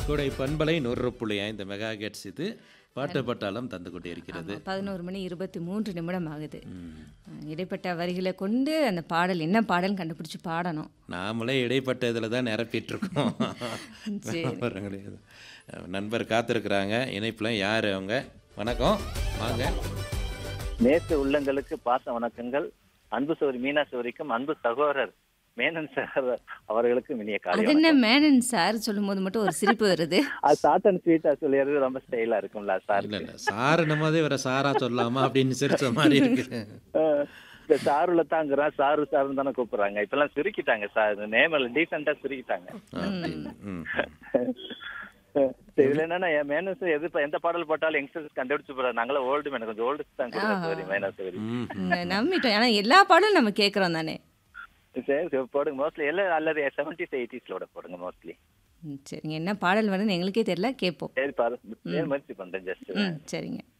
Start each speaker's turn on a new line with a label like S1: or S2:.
S1: கூடை பண்பலை நூறு புள்ளி ஐந்து மெகா கெட்ஸ் இது பாட்டு பட்டாளம் தந்து கொண்டே இருக்கிறது
S2: பதினோரு மணி இருபத்தி மூன்று நிமிடம் ஆகுது அஹ், இடைப்பட்ட வரிகளை கொண்டு அந்த பாடல் என்ன பாடல் கண்டுபிடிச்சு பாடணும்
S1: நாமளே இடைப்பட்ட இதில் தான் நிரப்பிட்டு இருக்கோம்
S2: சரி.
S1: வியாபாரம் கிடையாது. நண்பர் காத்திருக்கிறாங்க இணைப்பில் யார் அவங்க வணக்கம் வாங்க
S3: நேற்று உள்ளங்களுக்கு பாச வணக்கங்கள் அன்பு சோரி மீனா சோரிக்கும் அன்பு சகோதரர் மேனன் சார் அவர்களுக்கும் இனிய காலை
S2: அது என்ன மேனன் சார் சொல்லும்போது மட்டும் ஒரு சிரிப்பு வருது
S3: அது சாட் அண்ட் ஸ்வீட்டா சொல்லிடுறது ரொம்ப ஸ்டைலா இருக்கும்ல சார்
S1: இல்லை இல்லை சாரு நம்மதே வேற சாரா சொல்லலாமா அப்படின்னு சிரிச்ச மாதிரி இருக்கு
S3: இந்த சாருல தாங்கிறான் சாரு சாருன்னு தானே கூப்பிடுறாங்க இப்பெல்லாம் சுருக்கிட்டாங்க சார் நேமல் டீசெண்டா சுருக்கிட்டாங்க
S1: அப்படின்னு. ம்.
S3: சரி, இதுல என்னன்னா என் மேனன் சார் எது எந்த பாடல் போட்டாலும் யங்ஸ்டர்ஸ் கண்டுபிடிச்சு போறாரு நாங்களும் ஓல்டு எனக்கு கொஞ்சம் ஓல்டு தான் கொடுங்க சோரி மேனா சோரி
S1: ம்.
S2: ந- நம்பிட்டோம் ஏன்னா எல்லா பாடலும் நம்ம கேட்குறோம் தானே
S3: சரி சரி, போடுங்க மோஸ்ட்லி எல்லாம் அல்லது செவன்டிஸ் எயிட்டிஸ்லோட போடுங்க மோஸ்ட்லி
S2: ம், சரிங்க என்ன பாடல் வருதுன்னு எங்களுக்கே தெரியல கேட்போம்
S3: சரி பாரு முயற்சி பண்றேன் ஜஸ்ட்
S2: ம் சரிங்க